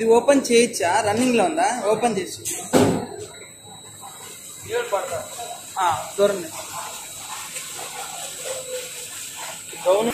ఇది ఓపెన్ చేయొచ్చా రన్నింగ్ లో ఉందా ఓపెన్ చేసి ఆ, దూరం నుంచి. Down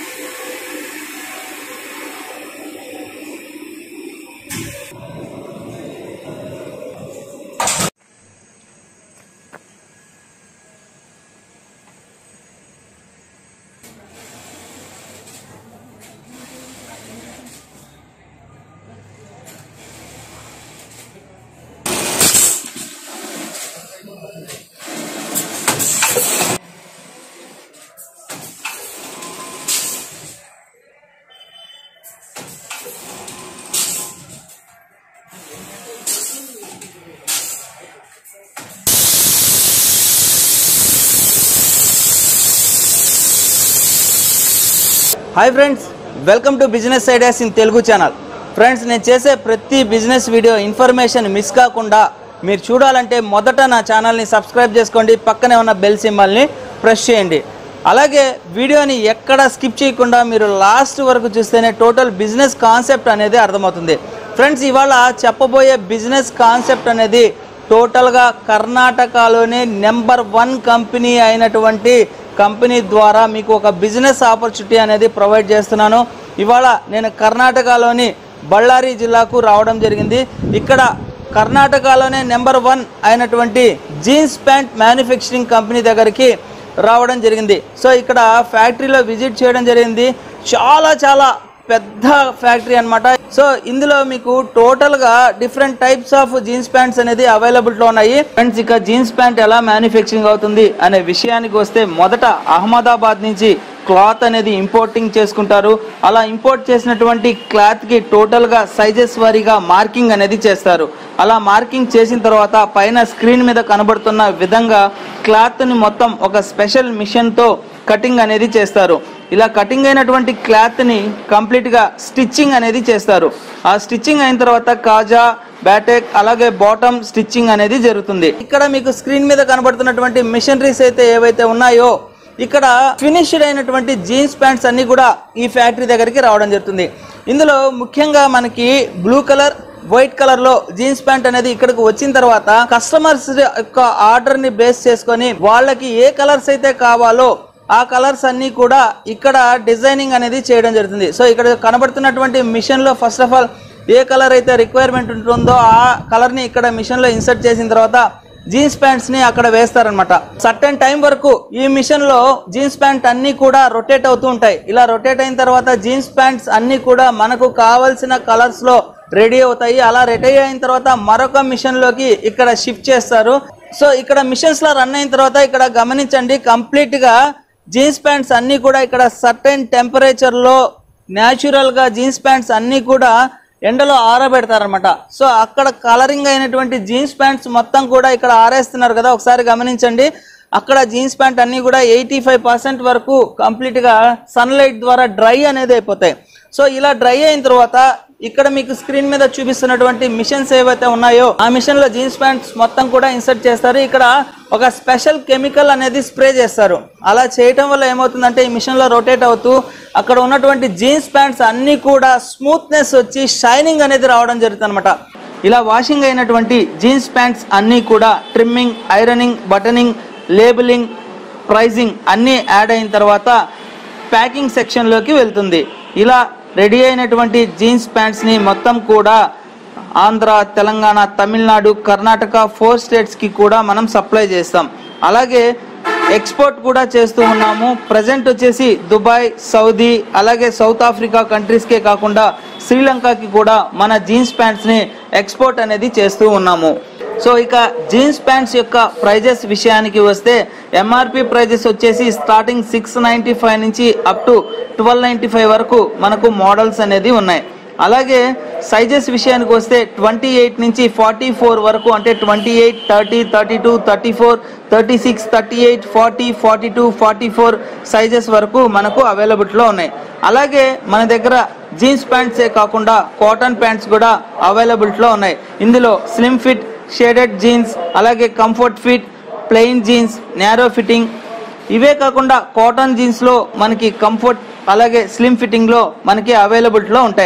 hi friends welcome to business ideas in Telugu channel friends నేను చేసే ప్రతి బిజినెస్ వీడియో ఇన్ఫర్మేషన్ మిస్ కాకుండా మీరు చూడాలంటే మొదట నా ఛానల్ని సబ్స్క్రైబ్ చేసుకోండి పక్కనే ఉన్న బెల్ సింబల్ని ప్రెస్ చేయండి అలాగే వీడియోని ఎక్కడ స్కిప్ చేయకుండా మీరు లాస్ట్ వరకు చూస్తేనే టోటల్ బిజినెస్ కాన్సెప్ట్ అనేది అర్థమవుతుంది ఫ్రెండ్స్ ఇవాళ చెప్పబోయే బిజినెస్ కాన్సెప్ట్ అనేది టోటల్గా కర్ణాటకలోనే నెంబర్ వన్ కంపెనీ అయినటువంటి కంపెనీ ద్వారా మీకు ఒక బిజినెస్ ఆపర్చునిటీ అనేది ప్రొవైడ్ చేస్తున్నాను ఇవాళ నేను కర్ణాటకలోని బళ్ళారి జిల్లాకు రావడం జరిగింది ఇక్కడ కర్ణాటకలోనే నెంబర్ వన్ అయినటువంటి జీన్స్ ప్యాంట్ మ్యానుఫ్యాక్చరింగ్ కంపెనీ దగ్గరికి రావడం జరిగింది సో ఇక్కడ ఫ్యాక్టరీలో విజిట్ చేయడం జరిగింది చాలా చాలా పెద్ద ఫ్యాక్టరీ అన్నమాట సో ఇందులో మీకు టోటల్ గా different types of jeans pants అనేది అవైలబుల్ లో ఉన్నాయి ఫ్రెండ్స్ ఇక జీన్స్ ప్యాంట్ ఎలా మ్యానుఫ్యాక్చరింగ్ అవుతుంది అనే విషయానికి వస్తే మొదట అహ్మదాబాద్ నుంచి క్లాత్ అనేది ఇంపోర్టింగ్ చేసుకుంటారు అలా ఇంపోర్ట్ చేసినటువంటి క్లాత్ కి టోటల్ గా సైజెస్ వారీగా మార్కింగ్ అనేది చేస్తారు అలా మార్కింగ్ చేసిన తర్వాత పైన స్క్రీన్ మీద కనబడుతున్న విధంగా క్లాత్ ని మొత్తం ఒక స్పెషల్ మిషన్ తో కటింగ్ అనేది చేస్తారు ఇలా కటింగ్ అయినటువంటి క్లాత్ ని కంప్లీట్ గా స్టిచ్చింగ్ అనేది చేస్తారు ఆ స్టిచ్చింగ్ అయిన తర్వాత కాజా బ్యాటెక్ అలాగే బాటమ్ స్టిచ్చింగ్ అనేది జరుగుతుంది ఇక్కడ మీకు స్క్రీన్ మీద కనబడుతున్నటువంటి మిషనరీస్ అయితే ఏవైతే ఉన్నాయో ఇక్కడ ఫినిష్డ్ అయినటువంటి జీన్స్ ప్యాంట్స్ అన్ని కూడా ఈ ఫ్యాక్టరీ దగ్గరికి రావడం జరుగుతుంది ఇందులో ముఖ్యంగా మనకి బ్లూ కలర్ వైట్ కలర్ లో జీన్స్ ప్యాంట్ అనేది ఇక్కడికి వచ్చిన తర్వాత కస్టమర్స్ యొక్క ఆర్డర్ ని బేస్ చేసుకొని వాళ్ళకి ఏ కలర్స్ అయితే కావాలో ఆ కలర్స్ అన్ని కూడా ఇక్కడ డిజైనింగ్ అనేది చేయడం జరుగుతుంది సో ఇక్కడ కనబడుతున్నటువంటి మిషన్ లో ఫస్ట్ ఆఫ్ ఆల్ ఏ కలర్ అయితే రిక్వైర్మెంట్ ఉంటుందో ఆ కలర్ ని ఇక్కడ మిషన్ లో ఇన్సర్ట్ చేసిన తర్వాత జీన్స్ ప్యాంట్స్ ని అక్కడ వేస్తారనమాట సర్టెన్ టైం వరకు ఈ మిషన్ లో జీన్స్ ప్యాంట్ అన్ని కూడా రొటేట్ అవుతూ ఉంటాయి ఇలా రొటేట్ అయిన తర్వాత జీన్స్ ప్యాంట్స్ అన్ని కూడా మనకు కావాల్సిన కలర్స్ లో రెడీ అవుతాయి అలా రెడీ అయిన తర్వాత మరొక మిషన్ లోకి ఇక్కడ షిఫ్ట్ చేస్తారు సో ఇక్కడ మిషన్స్ లో రన్ అయిన తర్వాత ఇక్కడ గమనించండి కంప్లీట్ గా జీన్స్ ప్యాంట్స్ అన్ని కూడా ఇక్కడ సర్టెన్ టెంపరేచర్ లో న్యాచురల్ గా జీన్స్ ప్యాంట్స్ అన్ని కూడా ఎండలో ఆరబెడతారనమాట సో అక్కడ కలరింగ్ అయినటువంటి జీన్స్ ప్యాంట్స్ మొత్తం కూడా ఇక్కడ ఆరేస్తున్నారు కదా ఒకసారి గమనించండి అక్కడ జీన్స్ ప్యాంట్ అన్ని కూడా ఎయిటీ ఫైవ్ పర్సెంట్ వరకు కంప్లీట్ గా సన్లైట్ ద్వారా డ్రై అనేది అయిపోతాయి సో ఇలా డ్రై అయిన తర్వాత ఇక్కడ మీకు స్క్రీన్ మీద చూపిస్తున్నటువంటి మిషన్స్ ఏవైతే ఉన్నాయో ఆ మిషన్ లో జీన్స్ ప్యాంట్స్ మొత్తం కూడా ఇన్సర్ట్ చేస్తారు ఇక్కడ ఒక స్పెషల్ కెమికల్ అనేది స్ప్రే చేస్తారు అలా చేయటం వల్ల ఏమవుతుందంటే ఈ మిషన్ లో రొటేట్ అవుతూ అక్కడ ఉన్నటువంటి జీన్స్ ప్యాంట్స్ అన్ని కూడా స్మూత్నెస్ వచ్చి షైనింగ్ అనేది రావడం జరుగుతుంది అనమాట ఇలా వాషింగ్ అయినటువంటి జీన్స్ ప్యాంట్స్ అన్నీ కూడా trimming ironing buttoning labelling pricing అన్నీ యాడ్ అయిన తర్వాత ప్యాకింగ్ సెక్షన్లోకి వెళ్తుంది ఇలా రెడీ అయినటువంటి జీన్స్ ప్యాంట్స్ని మొత్తం కూడా ఆంధ్ర తెలంగాణ తమిళనాడు కర్ణాటక ఫోర్ స్టేట్స్కి కూడా మనం సప్లై చేస్తాం అలాగే ఎక్స్పోర్ట్ కూడా చేస్తూ ఉన్నాము ప్రజెంట్ వచ్చేసి దుబాయ్ సౌదీ అలాగే సౌత్ ఆఫ్రికా కంట్రీస్కే కాకుండా శ్రీలంకకి కూడా మన జీన్స్ ప్యాంట్స్ని ఎక్స్పోర్ట్ అనేది చేస్తూ ఉన్నాము సో ఇక జీన్స్ ప్యాంట్స్ యొక్క ప్రైజెస్ విషయానికి వస్తే ఎంఆర్పి ప్రైజెస్ వచ్చేసి స్టార్టింగ్ సిక్స్ నైంటీ ఫైవ్ నుంచి up to twelve ninety five వరకు మనకు మోడల్స్ అనేది ఉన్నాయి అలాగే సైజెస్ విషయానికి వస్తే ట్వంటీ ఎయిట్ నుంచి ఫార్టీ ఫోర్ వరకు అంటే twenty eight thirty thirty two thirty four thirty six thirty eight forty forty two forty four sizes వరకు మనకు అవైలబిలిటీలో ఉన్నాయి అలాగే మన దగ్గర జీన్స్ ప్యాంట్సే కాకుండా కాటన్ ప్యాంట్స్ కూడా అవైలబిలిటీలో ఉన్నాయి ఇందులో స్లిమ్ ఫిట్ షేడెడ్ జీన్స్ అలాగే comfort fit plain jeans narrow fitting ఇవే కాకుండా కాటన్ జీన్స్లో మనకి కంఫర్ట్ అలాగే స్లిమ్ ఫిట్టింగ్లో మనకి అవైలబిలిటీలో ఉంటాయి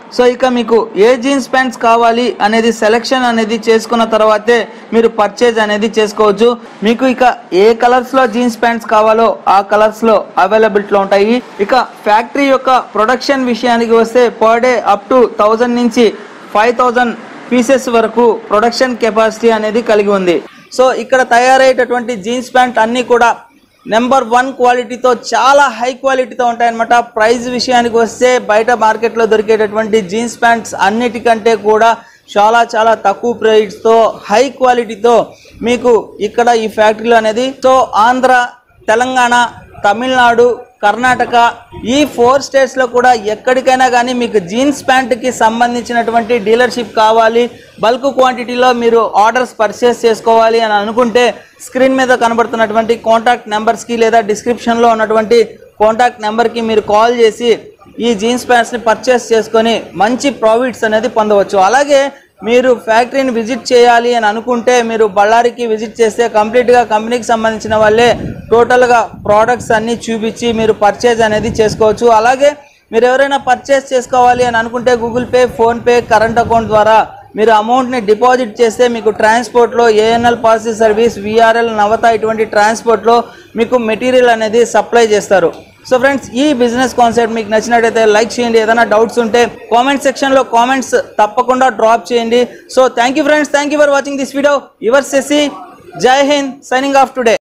సో ఇక మీకు ఏ జీన్స్ ప్యాంట్స్ కావాలి అనేది సెలెక్షన్ అనేది చేసుకున్న తర్వాతే మీరు పర్చేజ్ అనేది చేసుకోవచ్చు మీకు ఇక ఏ కలర్స్ లో జీన్స్ ప్యాంట్స్ కావాలో ఆ కలర్స్ లో అవైలబిలిటీలో ఉంటాయి ఇక ఫ్యాక్టరీ యొక్క ప్రొడక్షన్ విషయానికి వస్తే per day up to thousand నుంచి ఫైవ్ థౌజండ్ పీసెస్ వరకు ప్రొడక్షన్ కెపాసిటీ అనేది కలిగి ఉంది సో ఇక్కడ తయారయ్యేటటువంటి జీన్స్ ప్యాంట్ అన్నీ కూడా నెంబర్ వన్ క్వాలిటీతో చాలా హై క్వాలిటీతో ఉంటాయన్నమాట ప్రైస్ విషయానికి వస్తే బయట మార్కెట్లో దొరికేటటువంటి జీన్స్ ప్యాంట్స్ అన్నిటికంటే కూడా చాలా చాలా తక్కువ ప్రైస్తో హై క్వాలిటీతో మీకు ఇక్కడ ఈ ఫ్యాక్టరీలో అనేది సో ఆంధ్ర తెలంగాణ తమిళనాడు కర్ణాటక ఈ ఫోర్ స్టేట్స్లో కూడా ఎక్కడికైనా కానీ మీకు జీన్స్ ప్యాంట్కి సంబంధించినటువంటి డీలర్షిప్ కావాలి బల్క్ క్వాంటిటీలో మీరు ఆర్డర్స్ పర్చేస్ చేసుకోవాలి అని అనుకుంటే స్క్రీన్ మీద కనబడుతున్నటువంటి కాంటాక్ట్ నెంబర్స్కి లేదా డిస్క్రిప్షన్లో ఉన్నటువంటి కాంటాక్ట్ నెంబర్కి మీరు కాల్ చేసి ఈ జీన్స్ ప్యాంట్స్ని పర్చేస్ చేసుకొని మంచి ప్రాఫిట్స్ అనేది పొందవచ్చు అలాగే మీరు ఫ్యాక్టరీని విజిట్ చేయాలి అని అనుకుంటే మీరు బళ్ళారికి విజిట్ చేస్తే కంప్లీట్గా కంపెనీకి సంబంధించిన వాళ్ళే టోటల్గా ప్రోడక్ట్స్ అన్నీ చూపించి మీరు పర్చేజ్ అనేది చేసుకోవచ్చు అలాగే మీరు ఎవరైనా పర్చేస్ చేసుకోవాలి అని అనుకుంటే Google Pay PhonePe current account ద్వారా మీరు అమౌంట్ని డిపాజిట్ చేస్తే మీకు ట్రాన్స్పోర్ట్లో ANL parcel service VRL Navata ఇటువంటి ట్రాన్స్పోర్ట్లో మీకు మెటీరియల్ అనేది సప్లై చేస్తారు సో ఫ్రెండ్స్ ఈ బిజినెస్ కాన్సెప్ట్ మీకు నచ్చినట్టయితే లైక్ చేయండి ఏదైనా డౌట్స్ ఉంటే కామెంట్ సెక్షన్లో కామెంట్స్ తప్పకుండా డ్రాప్ చేయండి so thank you friends thank you for watching this video your సెసి జై హింద్ సైనింగ్ ఆఫ్ టుడే